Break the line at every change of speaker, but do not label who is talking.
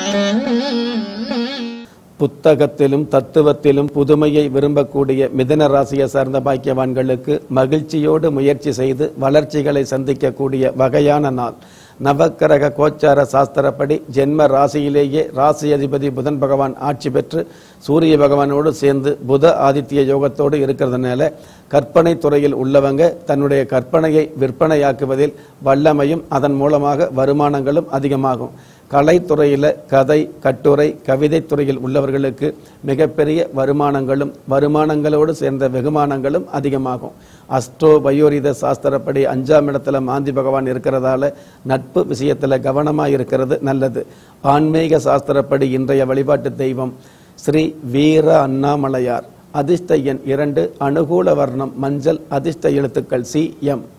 புத்தகத்திலும் தத்துவத்திலும் புதுமையை விரும்பக்கூடிய மிதன ராசியை சார்ந்த பாக்கியவான்களுக்கு மகிழ்ச்சியோடு முயற்சி செய்து வளர்ச்சிகளை சந்திக்கக்கூடிய வகையான நாள் நவக்கிரக கோச்சார சாஸ்திரப்படி ஜென்ம ராசியிலேயே ராசி அதிபதி புதன் பகவான் ஆட்சி பெற்று சூரிய பகவானோடு சேர்ந்து புத ஆதித்ய யோகத்தோடு இருக்கிறதுனால கற்பனை துறையில் உள்ளவங்க தன்னுடைய கற்பனையை விற்பனையாக்குவதில் வல்லமையும் அதன் மூலமாக வருமானங்களும் அதிகமாகும் கலைத்துறையில் கதை கட்டுரை கவிதை துறையில் உள்ளவர்களுக்கு மிகப்பெரிய வருமானங்களும் வருமானங்களோடு சேர்ந்த வெகுமானங்களும் அதிகமாகும் அஸ்ட்ரோ பயோரித சாஸ்திரப்படி அஞ்சாம் இடத்துல மாந்தி பகவான் இருக்கிறதால நட்பு விஷயத்தில் கவனமாக இருக்கிறது நல்லது ஆன்மீக சாஸ்திரப்படி இன்றைய வழிபாட்டு தெய்வம் ஸ்ரீ வீர அண்ணாமலையார் அதிர்ஷ்ட எண் இரண்டு அனுகூல வர்ணம் மஞ்சள் அதிர்ஷ்ட எழுத்துக்கள் சி எம்